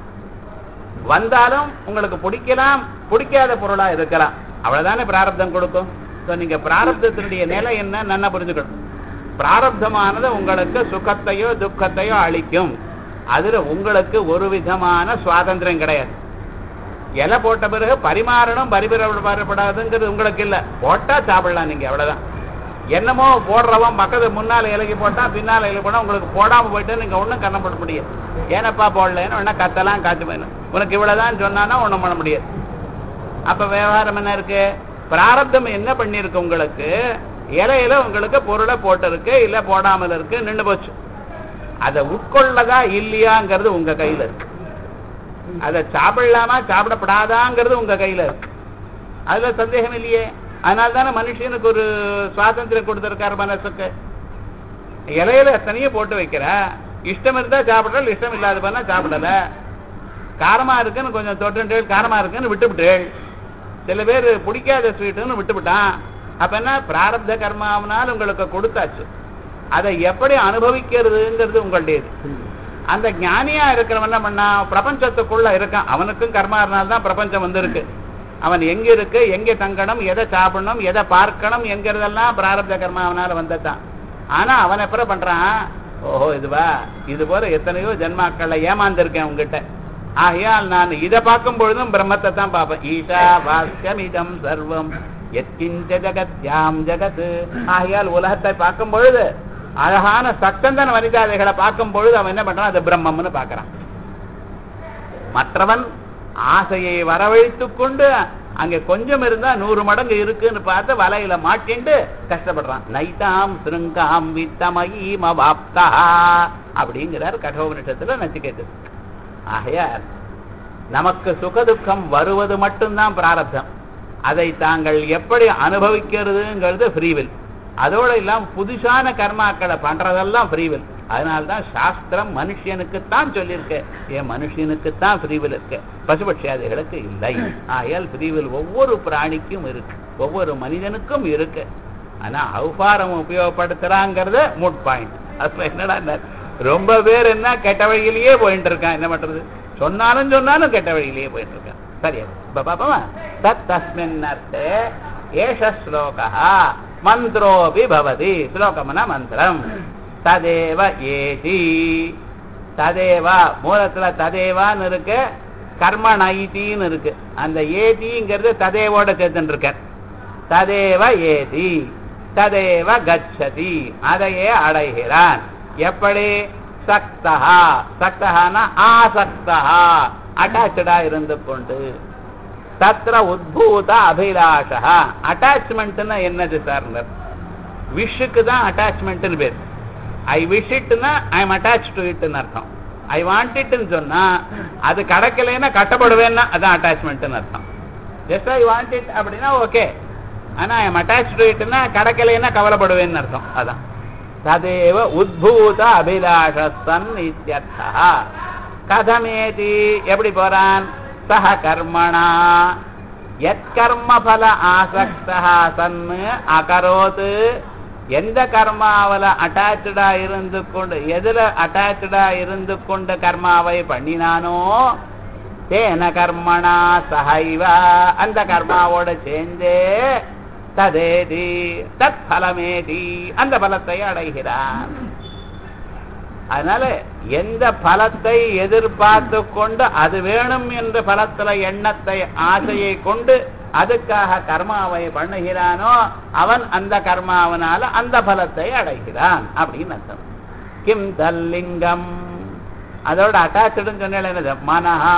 வந்தாலும் உங்களுக்கு பிடிக்கலாம் பிடிக்காத பொருளா இருக்கலாம் அவ்வளவுதானே பிராரப்தம் கொடுக்கும் So, நீங்க பிராரப்தத்தினுடைய நிலை என்ன நல்லா புரிஞ்சுக்கணும் பிராரப்தமானது உங்களுக்கு சுகத்தையோ துக்கத்தையோ அளிக்கும் அதுல உங்களுக்கு ஒரு விதமான சுவாதந்திரம் கிடையாது இலை போட்ட பிறகு பரிமாறணும் பரிமாறப்படாதுங்கிறது உங்களுக்கு இல்ல போட்டா சாப்பிடலாம் நீங்க அவ்வளவுதான் என்னமோ போடுறவன் பக்கத்து முன்னால இலைக்கு போட்டா பின்னால இலை போனா உங்களுக்கு போடாம போயிட்டு நீங்க ஒண்ணும் கண்ணம் பண்ண முடியாது ஏனப்பா போடலன்னு வேணா கத்தலாம் காத்து வேணும் உனக்கு இவ்வளவுதான் சொன்னானா ஒண்ணும் பண்ண முடியாது அப்ப விவகாரம் என்ன இருக்கு பிராரப்தம் என்ன பண்ணிருக்கு உங்களுக்கு இலையில உங்களுக்கு பொருளை போட்டிருக்கு இல்ல போடாமல் இருக்கு நின்று போச்சு அதை உட்கொள்ளதா இல்லையாங்கிறது உங்க கையில இருக்கு அதை சாப்பிடலாமா சாப்பிடப்படாதாங்கிறது உங்க கையில இருக்கு அதுல சந்தேகம் இல்லையே அதனால தானே மனுஷனுக்கு ஒரு சுவாதந்திரம் கொடுத்திருக்காரு மனசுக்கு இலையில எத்தனையோ போட்டு வைக்கிற இஷ்டம் இருந்தா சாப்பிடல இஷ்டம் இல்லாத பண்ணா சாப்பிடல காரமா இருக்குன்னு கொஞ்சம் தொட்டுட்டேள் காரமா இருக்குன்னு விட்டுவிட்டேள் சில பேர் பிடிக்காத ஸ்வீட்டுன்னு விட்டுவிட்டான் அப்ப என்ன பிராரப்த கர்மாவனால் உங்களுக்கு கொடுத்தாச்சு அதை எப்படி அனுபவிக்கிறதுங்கிறது உங்களுடையது அந்த ஞானியா இருக்கிறவன் என்ன பண்ணா பிரபஞ்சத்துக்குள்ள இருக்கான் அவனுக்கும் கர்மா இருந்தால்தான் பிரபஞ்சம் வந்திருக்கு அவன் எங்க இருக்கு எங்க தங்கணும் எதை சாப்பிடணும் எதை பார்க்கணும் என்கிறதெல்லாம் பிராரப்த கர்மாவனால வந்ததுதான் ஆனா அவன் எப்ப பண்றான் ஓஹோ இதுவா இது போல எத்தனையோ ஜென்மாக்கள்ல ஏமாந்திருக்கேன் உங்ககிட்ட ஆகையால் நான் இதை பார்க்கும் பொழுதும் பிரம்மத்தை தான் பார்ப்பேன் ஈஷா வாஸ்யமிதம் சர்வம் எத்கிஞ்ச ஜகத்யாம் ஜகத் ஆகையால் உலகத்தை பார்க்கும் பொழுது அழகான சக்கந்தன வனிதாதைகளை பார்க்கும் பொழுது அவன் என்ன பண்றான் அது பிரம்மம்னு பார்க்கறான் மற்றவன் ஆசையை வரவழைத்துக் கொண்டு அங்க கொஞ்சம் இருந்தா நூறு மடங்கு இருக்குன்னு பார்த்து வலையில மாட்டிண்டு கஷ்டப்படுறான் நைதாம் சிருங்காம் வித்தமயீம வாப்தா அப்படிங்கிறார் கடோபனிஷத்துல நச்சிகேது ஆகையால் நமக்கு சுகதுக்கம் வருவது மட்டும்தான் பிராரப்தம் அதை தாங்கள் எப்படி அனுபவிக்கிறதுங்கிறது ஃப்ரீவில் அதோட இல்லாம புதுசான கர்மாக்களை பண்றதெல்லாம் ஃப்ரீவில் அதனால்தான் சாஸ்திரம் மனுஷனுக்குத்தான் சொல்லியிருக்கு என் மனுஷனுக்குத்தான் ஃப்ரீவில் இருக்கு பசுபட்சியாதிகளுக்கு இல்லை ஆகையால் ஃப்ரீவில் ஒவ்வொரு பிராணிக்கும் இருக்கு ஒவ்வொரு மனிதனுக்கும் இருக்கு ஆனா அவுபாரம் உபயோகப்படுத்துறாங்கிறது மூட் பாயிண்ட் அதுல என்னடா ரொம்ப பேர் என்ன கெட்ட வழியிலேயே போயிட்டு இருக்கான் என்ன பண்றது சொன்னாலும் சொன்னாலும் கெட்ட வழியிலேயே போயிட்டு இருக்கான் சரியா இப்ப பாப்போமா தத் தஸ்மின் அர்த்தே ஏஷ ஸ்லோகா மந்திரோபி பவதி ஸ்லோகம்னா மந்திரம் ததேவ ஏதி ததேவா மூலத்துல ததேவான்னு இருக்கு கர்ம நைத்தின்னு இருக்கு அந்த ஏதிங்கிறது ததேவோட சேர்த்துட்டு இருக்க ததேவ ஏதி ததேவ கச்சதி அதையே அடைகிறான் எப்படி சக்தஹா சக்தஹானா ஆசக்தா அட்டாச்சடா இருந்து கொண்டு தத்ர உத்பூத அபிலாஷா அட்டாச்மெண்ட்னா என்னது சார் விஷுக்கு தான் அட்டாச்மெண்ட்னு பேர் ஐ விஷ் இட்னா ஐ எம் அட்டாச் டு இட்னு அர்த்தம் ஐ வாண்ட் இட்னு சொன்னா அது கிடைக்கலைன்னா கட்டப்படுவேன்னா அதான் அட்டாச்மெண்ட்னு அர்த்தம் ஜஸ்ட் ஐ வாண்ட் இட் அப்படின்னா ஓகே ஆனா ஐ எம் அட்டாச் டு இட்னா கிடைக்கலைன்னா கவலைப்படுவேன்னு அர்த்தம் அதான் ததேவ உத்பூத அபிலாஷஸ்தன் இத்தியர்த்தா கதமேதி எப்படி போறான் சக கர்மணா எத் கர்ம பல ஆசக்தா சன் அகரோத் எந்த கர்மாவில அட்டாச்சா இருந்து கொண்டு எதுல அட்டாச்சா இருந்து கொண்டு கர்மாவை பண்ணினானோ தேன கர்மணா சஹைவா அந்த கர்மாவோட சேர்ந்தே ததேதி தத் பலமேதி அந்த பலத்தை அடைகிறான் அதனால எந்த பலத்தை எதிர்பார்த்து கொண்டு அது வேணும் என்ற பலத்துல எண்ணத்தை ஆசையை கொண்டு அதுக்காக கர்மாவை பண்ணுகிறானோ அவன் அந்த கர்மாவனால அந்த பலத்தை அடைகிறான் அப்படின்னு அர்த்தம் கிம் தல்லிங்கம் அதோட அட்டாச்சுன்னு சொன்னேன் என்னது மனஹா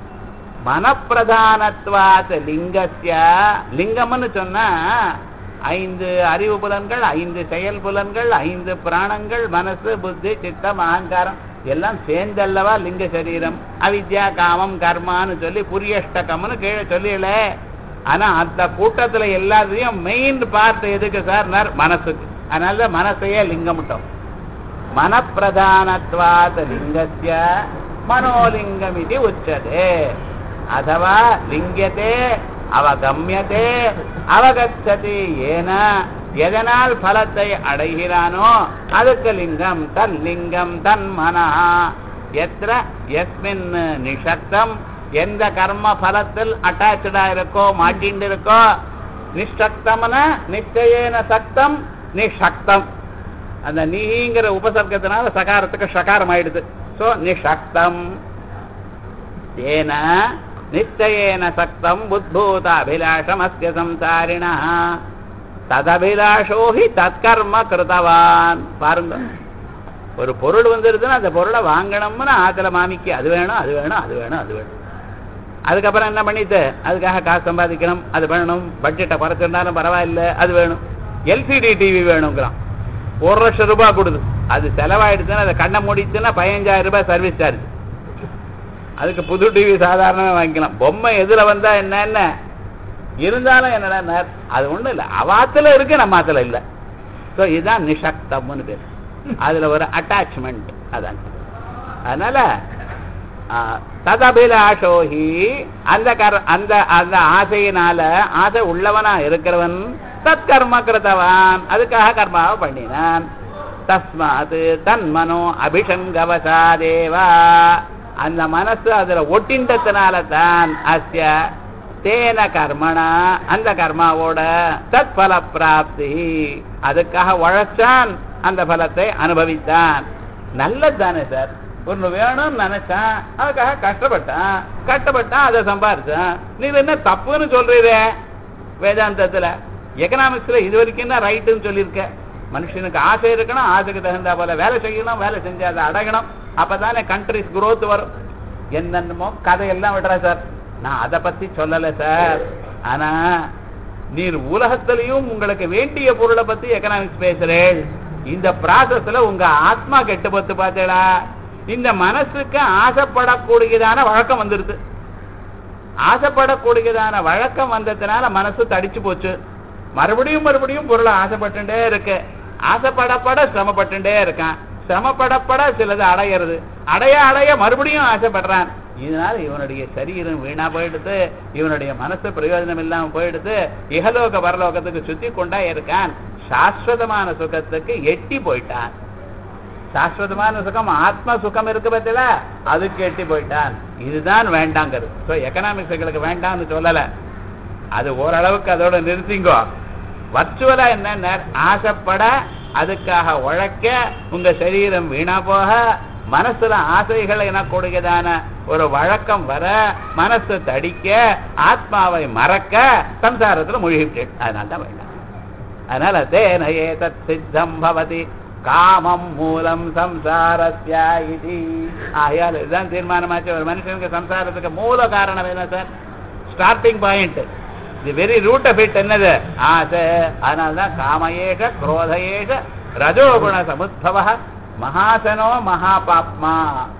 மனப்பிரதானத்வாத் லிங்கஸ்ய லிங்கம்னு சொன்னா ஐந்து அறிவு புலன்கள் ஐந்து செயல் புலன்கள் ஐந்து பிராணங்கள் மனசு புத்தி சித்தம் அகங்காரம் எல்லாம் சேர்ந்தல்லவா லிங்க சரீரம் அவித்யா காமம் கர்மான்னு சொல்லி புரியஷ்டகம்னு கீழே சொல்லல ஆனா அந்த கூட்டத்துல எல்லாத்தையும் மெயின் பார்ட் எதுக்கு சார் மனசுக்கு அதனால மனசையே லிங்கமிட்டோம் மனப்பிரதானத்வாத் லிங்கஸ்ய மனோலிங்கம் இது உச்சதே அதவா லிங்கத்தே அவகமியதே அவகச்சதி ஏன எதனால் பலத்தை அடைகிறானோ அதுக்கு லிங்கம் தன் லிங்கம் தன் மனா எத்திர எஸ்மின் நிஷக்தம் எந்த கர்ம பலத்தில் அட்டாச்சா இருக்கோ மாட்டிண்டு இருக்கோ நிஷக்தம்னா நிச்சயேன சக்தம் நிஷக்தம் அந்த நீங்கிற உபசர்க்கத்தினால சகாரத்துக்கு சகாரம் ஆயிடுது சோ நிஷக்தம் ஏன நிச்சயேன சக்தம் உத்பூத அபிலாஷம் அஸ்ய சம்சாரிண ததபிலாஷோ ஹி தற்கர்ம கிருதவான் பாருங்க ஒரு பொருள் வந்துருதுன்னா அந்த பொருளை வாங்கணும்னு ஆத்துல மாமிக்கு அது வேணும் அது வேணும் அது வேணும் அது வேணும் அதுக்கப்புறம் என்ன பண்ணிட்டு அதுக்காக காசு சம்பாதிக்கணும் அது வேணும் பட்ஜெட்டை குறைச்சிருந்தாலும் பரவாயில்ல அது வேணும் எல்சிடி டிவி வேணுங்கிறான் ஒரு லட்சம் ரூபாய் கொடுது அது செலவாயிடுச்சுன்னா அதை கண்ணை மூடிச்சுன்னா பதினஞ்சாயிரம் ரூபாய் சர்வீஸ் சார்ஜ் அதுக்கு புது டிவி சாதாரணமாக வாங்கிக்கலாம் பொம்மை எதுல வந்தா என்ன என்ன இருந்தாலும் என்னடா அது ஒண்ணும் இல்லை அவாத்துல இருக்கு நம்ம ஆத்துல இல்லை ஸோ இதுதான் நிஷக்தம்னு பேர் அதுல ஒரு அட்டாச்மெண்ட் அதான் அதனால ததபிலாஷோஹி அந்த கர் அந்த அந்த ஆசையினால ஆசை உள்ளவனா இருக்கிறவன் தற்கர்ம கிருத்தவான் அதுக்காக கர்மாவை பண்ணினான் தஸ்மாத் தன் மனோ அபிஷங்கவசாதேவா அந்த மனசு அதுல ஒட்டின்றதுனால தான் அஸ்ய தேன கர்மனா அந்த கர்மாவோட தத் பல பிராப்தி அதுக்காக உழைச்சான் அந்த பலத்தை அனுபவித்தான் நல்லது தானே சார் ஒன்று வேணும்னு நினைச்சான் அதுக்காக கஷ்டப்பட்டான் கஷ்டப்பட்டான் அதை சம்பாரிச்சான் நீ என்ன தப்புன்னு சொல்றீரே வேதாந்தத்துல எக்கனாமிக்ஸ்ல இது வரைக்கும் தான் ரைட்டுன்னு சொல்லியிருக்க மனுஷனுக்கு ஆசை இருக்கணும் ஆசைக்கு தகுந்தா போல வேலை செய்யணும் வேலை செஞ்சு அதை அடங்கணும் அப்பதானே கண்ட்ரிஸ் குரோத் வரும் என்னென்னமோ கதையெல்லாம் விடுறேன் சார் நான் அதை பத்தி சொல்லலை சார் ஆனா நீர் உலகத்திலையும் உங்களுக்கு வேண்டிய பொருளை பத்தி எக்கனாமிக்ஸ் பேசுறேன் இந்த ப்ராசஸ்ல உங்க ஆத்மா கெட்டு பத்து பார்த்தீங்களா இந்த மனசுக்கு ஆசைப்படக்கூடியதான வழக்கம் வந்துருது ஆசைப்படக்கூடியதான வழக்கம் வந்ததுனால மனசு தடிச்சு போச்சு மறுபடியும் மறுபடியும் பொருளை ஆசைப்பட்டுட்டே இருக்கு ஆசைப்படப்பட சிரமப்பட்டுட்டே இருக்கான் சிரமப்படப்பட சிலது அடையிறது அடைய அடைய மறுபடியும் ஆசைப்படுறான் இதனால இவனுடைய சரீரம் வீணா போயிடுது இவனுடைய மனசு பிரயோஜனம் இல்லாம போயிடுது இகலோக பரலோகத்துக்கு சுத்தி கொண்டா இருக்கான் சாஸ்வதமான சுகத்துக்கு எட்டி போயிட்டான் சாஸ்வதமான சுகம் ஆத்ம சுகம் இருக்கு பத்தில அதுக்கு எட்டி போயிட்டான் இதுதான் வேண்டாங்கிறது ஸோ எக்கனாமிக்ஸ் எங்களுக்கு வேண்டாம்னு சொல்லல அது ஓரளவுக்கு அதோட நிறுத்திங்கோ வர்ச்சுவலா என்ன ஆசைப்பட அதுக்காக உழைக்க உங்க சரீரம் வீணா போக மனசுல ஆசைகள் எனக்கூடியதான ஒரு வழக்கம் வர மனசு தடிக்க ஆத்மாவை மறக்க சம்சாரத்துல மூழ்கிவிட்டேன் அதனால தான் வேண்டாம் அதனால தேன ஏதத் சித்தம் பவதி காமம் மூலம் சம்சாரஸ்யா இது ஆயால் இதுதான் தீர்மானமாச்சு ஒரு மனுஷனுக்கு சம்சாரத்துக்கு மூல காரணம் என்ன sir starting point the very root of it என்னது ஆசை அதனால தான் காமயேஷ குரோதயேஷ ரஜோகுண சமுத்பவ மகாசனோ மகாபாப்மா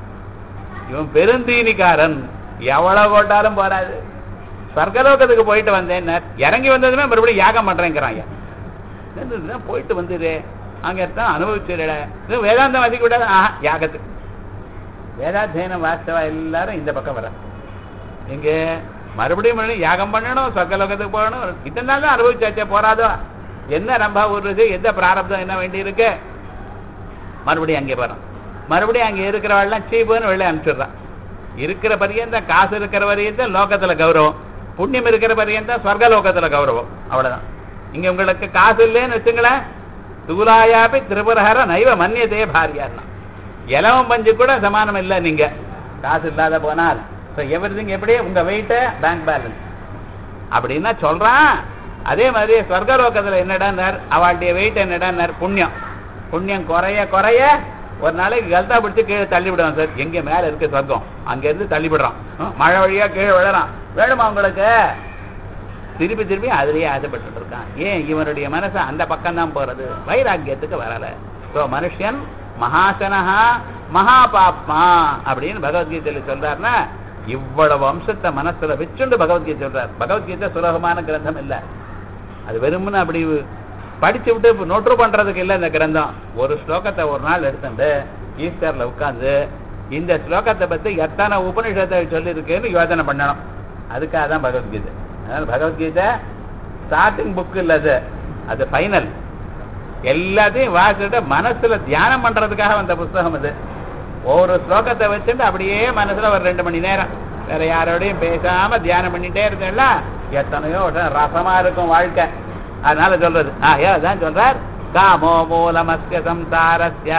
இவன் பெருந்தீனிக்காரன் எவ்வளவு போட்டாலும் போராது ஸ்வர்கலோகத்துக்கு போயிட்டு வந்தேன் இறங்கி வந்ததுமே மறுபடியும் யாகம் பண்றேங்கிறாங்க என்னதுன்னா போயிட்டு வந்துடு அங்க தான் அனுபவிச்சிட வேதாந்தம் அதிக விடாது ஆஹா யாகத்துக்கு வேதாத்தியனம் வாஸ்தவா எல்லாரும் இந்த பக்கம் வர இங்க மறுபடியும் மறுபடியும் யாகம் பண்ணணும் சொர்க்கலோகத்துக்கு போகணும் இத்தனை நாள் தான் அனுபவிச்சாச்சே போறாதோ என்ன நம்ப ஊருக்கு எந்த பிராரப்தம் என்ன வேண்டி இருக்கு மறுபடியும் அங்கே போறோம் மறுபடியும் அங்கே இருக்கிறவாள்லாம் சீப்புன்னு வெளியே அனுப்பிச்சிடுறான் இருக்கிற பரியந்தம் காசு இருக்கிற வரையும் லோகத்துல கௌரவம் புண்ணியம் இருக்கிற பரியந்தம் சொர்க்கலோகத்துல கௌரவம் அவ்வளவுதான் இங்க உங்களுக்கு காசு இல்லைன்னு வச்சுங்களேன் தூலாயாபி திரிபுரஹர நைவ மன்னியதே பாரியார்னா இலவம் பஞ்சு கூட சமானம் இல்லை நீங்க காசு இல்லாத போனால் எவ்ரிதிங் எப்படி உங்க வெயிட் பேங்க் பேலன்ஸ் அப்படின்னா சொல்றான் அதே மாதிரி ஸ்வர்கலோகத்துல என்னடான்னார் அவளுடைய வெயிட் என்னடான்னார் புண்ணியம் புண்ணியம் குறைய குறைய ஒரு நாளைக்கு கல்தா பிடிச்சு கீழே தள்ளி விடுவான் சார் எங்க மேல இருக்கு சொர்க்கம் அங்க இருந்து தள்ளி விடுறான் மழை வழியா கீழே விழறான் வேணுமா உங்களுக்கு திருப்பி திருப்பி அதுலயே ஆசைப்பட்டு இருக்கான் ஏன் இவனுடைய மனசு அந்த பக்கம் தான் போறது வைராக்கியத்துக்கு வரல ஸோ மனுஷன் மகாசனஹா மகாபாப்மா அப்படின்னு பகவத்கீதையில சொல்றாருன்னா இவ்வளவு வம்சத்தை மனசுல வச்சுண்டு பகவத்கீதை சொல்றார் பகவத்கீதை சுலபமான கிரந்தம் இல்ல அது வெறும்னு அப்படி படிச்சு விட்டு நோட்டு பண்றதுக்கு இல்ல இந்த கிரந்தம் ஒரு ஸ்லோகத்தை ஒரு நாள் எடுத்துட்டு ஈஸ்டர்ல உட்கார்ந்து இந்த ஸ்லோகத்தை பத்தி எத்தனை உபனிஷத்தை சொல்லியிருக்குன்னு யோசனை பண்ணணும் அதுக்காக தான் பகவத்கீதை அதனால பகவத்கீதை ஸ்டார்டிங் புக் இல்ல அது அது ஃபைனல் எல்லாத்தையும் வாசிட்டு மனசுல தியானம் பண்றதுக்காக வந்த புஸ்தகம் அது ஒவ்வொரு ஸ்லோகத்தை வச்சுட்டு அப்படியே மனசுல ஒரு ரெண்டு மணி நேரம் வேற யாரோடையும் பேசாம தியானம் பண்ணிட்டே இருந்தேன்ல எத்தனையோ ரசமா இருக்கும் வாழ்க்கை அதனால சொல்றது ஆஹ் அதான் சொல்றார் காமோ மூலமஸ்ய சம்சாரஸ்ய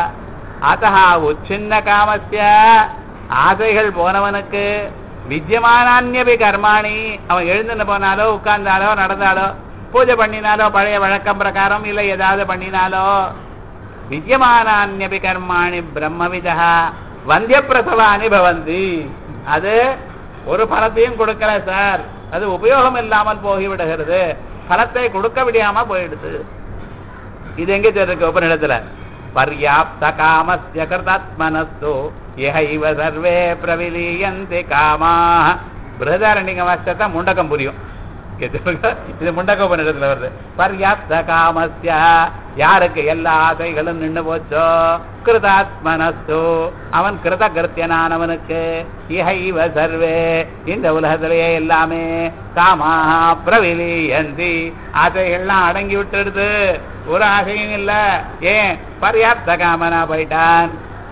அத்தா உச்சின்ன காமஸ்ய ஆசைகள் போனவனுக்கு வித்தியமானான்யபி கர்மாணி அவன் எழுந்துன்னு போனாலோ உட்கார்ந்தாலோ நடந்தாலோ பூஜை பண்ணினாலோ பழைய வழக்கம் பிரகாரம் இல்லை ஏதாவது பண்ணினாலோ வித்தியமானான்யபி கர்மாணி பிரம்மவிதா வந்திய பிரசவானி பவந்தி அது ஒரு பலத்தையும் கொடுக்கல சார் அது உபயோகம் இல்லாமல் போகிவிடுகிறது பலத்தை கொடுக்க விடாம போயிடுது இது எங்க இருக்கு உபநிடத்துல பர்யாப்த காமஸ்ய கிருதாத்மனஸ்து இஹைவ சர்வே பிரவிலீயந்தி காமா பிரதாரண்யங்க வாசத்தை முண்டக்கம் புரியும் இது முண்டக்க உபநிடத்துல வருது பர்யாப்த காமஸ்ய யாருக்கு எல்லா ஆசைகளும் நின்று போச்சோ கிருதாத்மனஸ்து அவன் கிருத கிருத்தியனானவனுக்கு இஹைவ சர்வே இந்த உலகத்திலேயே எல்லாமே காமா பிரவிலியந்தி ஆசைகள்லாம் அடங்கி விட்டுடுது ஒரு ஆசையும் இல்ல ஏன் பர்யாப்த காமனா போயிட்டான்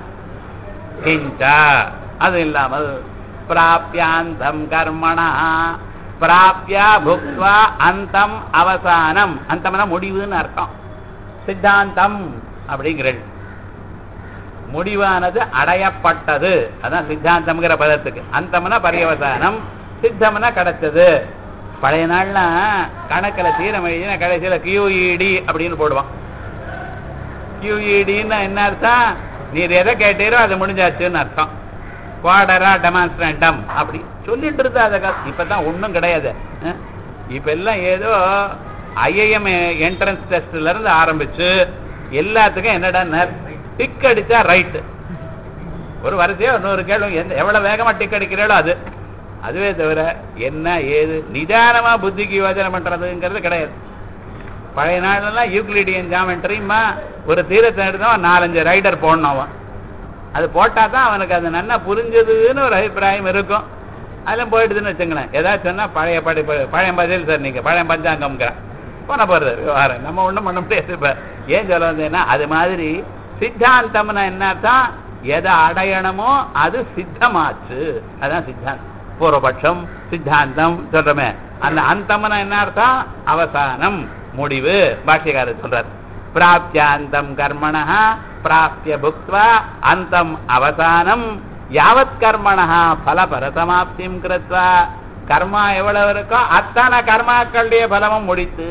அது இல்லாமல் பிராப்யாந்தம் கர்மணா பிராப்யா புக்வா அந்தம் அவசானம் அந்தம்னா முடிவுன்னு அர்த்தம் சித்தாந்தம் அப்படிங்கிறது முடிவானது அடையப்பட்டது அதான் சித்தாந்தம்ங்கிற பதத்துக்கு அந்தம்னா பரியவசானம் சித்தம்னா கிடைச்சது பழைய நாள்லாம் கணக்குல தீரம் எழுதினா கடைசியில கியூஇடி அப்படின்னு போடுவான் கியூஇடின்னு என்ன அர்த்தம் நீர் எதை கேட்டீரோ அது முடிஞ்சாச்சுன்னு அர்த்தம் குவாடரா டெமான்ஸ்ட்ரண்டம் அப்படி சொல்லிட்டு இருந்தா அதை இப்பதான் ஒண்ணும் கிடையாது இப்ப எல்லாம் ஏதோ ஐஐஎம் என்ட்ரன்ஸ் டெஸ்ட்ல இருந்து ஆரம்பிச்சு எல்லாத்துக்கும் என்னடா டிக் அடிச்சா ரைட்டு ஒரு வரிசையா இன்னொரு கேள்வி எந்த எவ்வளவு வேகமா டிக் அடிக்கிறீங்களோ அது அதுவே தவிர என்ன ஏது நிதானமா புத்திக்கு யோஜனை பண்றதுங்கிறது கிடையாது பழைய நாளெல்லாம் யூக்ளிடியன் ஜாமெண்ட்ரியுமா ஒரு தீரத்தை எடுத்தவன் நாலஞ்சு ரைடர் போடணும் அவன் அது போட்டா தான் அவனுக்கு அது நல்லா புரிஞ்சதுன்னு ஒரு அபிப்பிராயம் இருக்கும் அதெல்லாம் போயிடுதுன்னு வச்சுங்களேன் ஏதாச்சும் சொன்னா பழைய படிப்பு பழைய பதில் சார் நீங்க பழைய பஞ்சாங்கம்ங்கிற போன போறது விவகாரம் நம்ம ஒண்ணும் பண்ண முடியாது இப்ப ஏன் சொல்ல வந்தேன்னா அது மாதிரி சித்தாந்தம்னா என்னத்தான் எதை அடையணுமோ அது சித்தமாச்சு அதான் சித்தாந்தம் பூர்வபட்சம் சித்தாந்தம் சொல்றமே அந்த அந்தம்னா என்ன அர்த்தம் அவசானம் முடிவு பாஷ்யக்காரர் சொல்றார் பிராப்தியாந்தம் கர்மண பிராப்திய புக்வா அந்தம் அவசானம் யாவத் கர்மண பல பரசமாப்தியும் கிருத்வா கர்மா எவ்வளவு இருக்கோ அத்தனை கர்மாக்களுடைய பலமும் முடித்து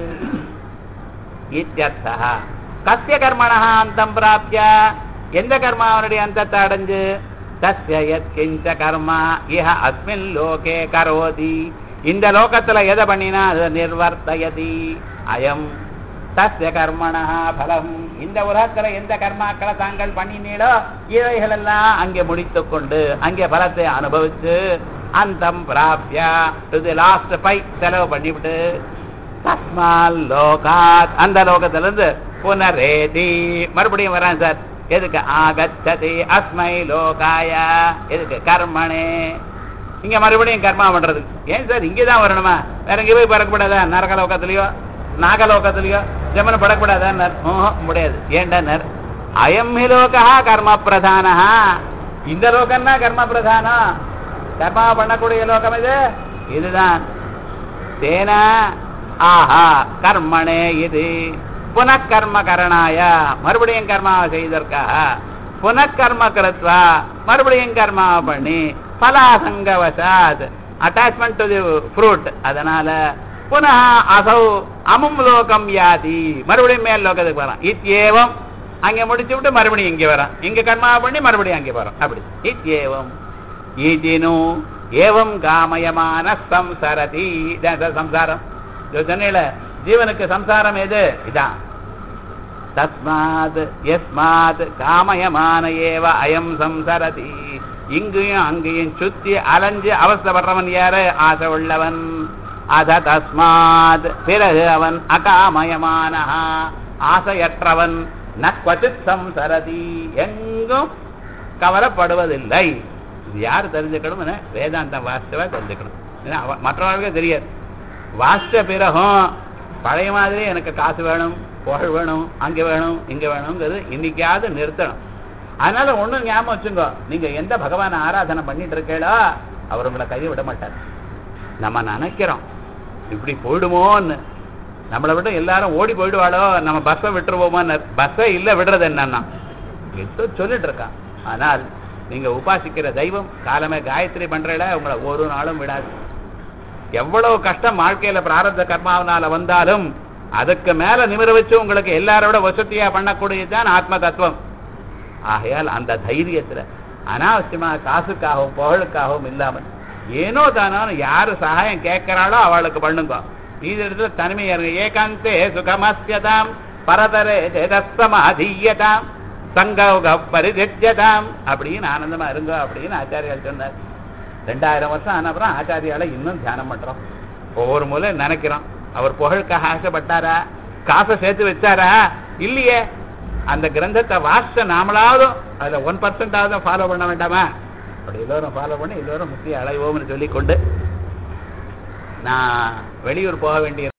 இத்தியர்த்தா கசிய கர்மண அந்தம் பிராப்திய எந்த கர்மா அவனுடைய அந்தத்தை அடைஞ்சு தஸ்ய யத்கிஞ்ச கர்மா இஹ அஸ்மின் லோகே கரோதி இந்த லோகத்துல எதை பண்ணினா அது நிர்வர்த்தயதி அயம் தஸ்ய கர்மணா பலம் இந்த உலகத்துல எந்த கர்மாக்களை தாங்கள் பண்ணினீடோ இவைகள் எல்லாம் அங்கே முடித்துக் கொண்டு அங்கே பலத்தை அனுபவிச்சு அந்தம் பிராப்தியா இது லாஸ்ட் பை செலவு பண்ணிவிட்டு தஸ்மால் லோகாத் அந்த லோகத்துல இருந்து புனரேதி மறுபடியும் வரேன் சார் எதுக்கு ஆகச்சதி அஸ்மை லோகாய எதுக்கு கர்மணே இங்க மறுபடியும் கர்மா பண்றது ஏன் சார் இங்கதான் வரணுமா வேற எங்க போய் பறக்கப்படாதா நரகலோகத்திலயோ நாகலோகத்திலயோ ஜமன படக்கூடாதா முடியாது ஏண்டா அயம் ஹி லோகா கர்ம பிரதானா இந்த லோகம்னா கர்ம பிரதானம் கர்மா பண்ணக்கூடிய லோகம் இது இதுதான் தேன ஆஹா கர்மணே இது புனக்கர்ம கரணாய மறுபடியும் கர்மாவை செய்தற்காக புனக்கர்ம கிருத்வா மறுபடியும் கர்மாவை பண்ணி பலாசங்கவசாத் அட்டாச்மெண்ட் டு தி ஃப்ரூட் அதனால புனः அசௌ அமும் லோகம் யாதி மறுபடியும் மேல் லோகத்துக்கு வரான் இத்தியேவம் அங்க முடிச்சு விட்டு மறுபடியும் இங்க வரான் இங்க கர்மாவை பண்ணி மறுபடியும் அங்கே வரான் அப்படி இத்தியேவம் ஈதினு ஏவம் காமயமான சம்சரதி இதான் சம்சாரம் சொன்னேல ஜீவனுக்கு சம்சாரம் எது இதான் தஸ்மாத் எஸ்மாத் காமயமான ஏவ அயம் சம்சரதி இங்கேயும் அங்கேயும் சுத்தி அலைஞ்சு அவஸ்தப்படுறவன் யாரு ஆசை உள்ளவன் அத தஸ்மாத் பிறகு அவன் அகாமயமான ஆசையற்றவன் நக்வசித் சம்சரதி எங்கும் கவலைப்படுவதில்லை இது யார் தெரிஞ்சுக்கணும் வேதாந்தம் வாஸ்தவா தெரிஞ்சுக்கணும் ஏன்னா மற்றவர்களுக்கு தெரியாது வாசிச்ச பிறகும் பழைய மாதிரி எனக்கு காசு வேணும் புகழ் வேணும் அங்க வேணும் இங்க வேணுங்கிறது இன்னைக்காவது நிறுத்தணும் அதனால ஒண்ணும் ஞாபகம் வச்சுங்க நீங்க எந்த பகவான ஆராதனை பண்ணிட்டு இருக்கீங்களோ அவர் உங்களை கையை விட மாட்டார் நம்ம நினைக்கிறோம் இப்படி போயிடுமோன்னு நம்மளை விட்டு எல்லாரும் ஓடி போயிடுவாளோ நம்ம பஸ்ஸை விட்டுருவோமோன்னு பஸ்ஸை இல்ல விடுறது என்னன்னா எதோ சொல்லிட்டு இருக்கான் ஆனால் நீங்க உபாசிக்கிற தெய்வம் காலமே காயத்ரி பண்றல உங்களை ஒரு நாளும் விடாது எவ்வளவு கஷ்டம் வாழ்க்கையில பிராரத்த கர்மாவனால வந்தாலும் அதுக்கு மேல நிமிர வச்சு உங்களுக்கு எல்லாரோட வசதியா பண்ணக்கூடியதுதான் ஆத்ம தத்துவம் ஆகையால் அந்த தைரியத்துல அனாவசியமா காசுக்காகவும் புகழுக்காகவும் இல்லாமல் ஏனோ தானோ யாரு சகாயம் கேட்கிறாளோ அவளுக்கு பண்ணுங்க மீதி இடத்துல தனிமையா இருங்க ஏகாந்தே சுகமஸ்யதாம் பரதரே ஜெதஸ்தமாதீயதாம் சங்கௌக பரிதிஜதாம் அப்படின்னு ஆனந்தமா இருங்க அப்படின்னு ஆச்சாரியால் சொன்னார் ரெண்டாயிரம் வருஷம் ஆன அப்புறம் ஆச்சாரியால இன்னும் தியானம் பண்றோம் ஒவ்வொரு மூலை நினைக்கிறோம் அவர் புகழுக்காக ஆசைப்பட்டாரா காசை சேர்த்து வச்சாரா இல்லையே அந்த கிரந்தத்தை வாசிச்ச நாமளாவது அதுல ஒன் பர்சன்டாவது ஃபாலோ பண்ண வேண்டாமா அப்படி எல்லோரும் ஃபாலோ பண்ணி எல்லோரும் முக்கிய அலைவோம்னு சொல்லி கொண்டு நான் வெளியூர் போக வேண்டிய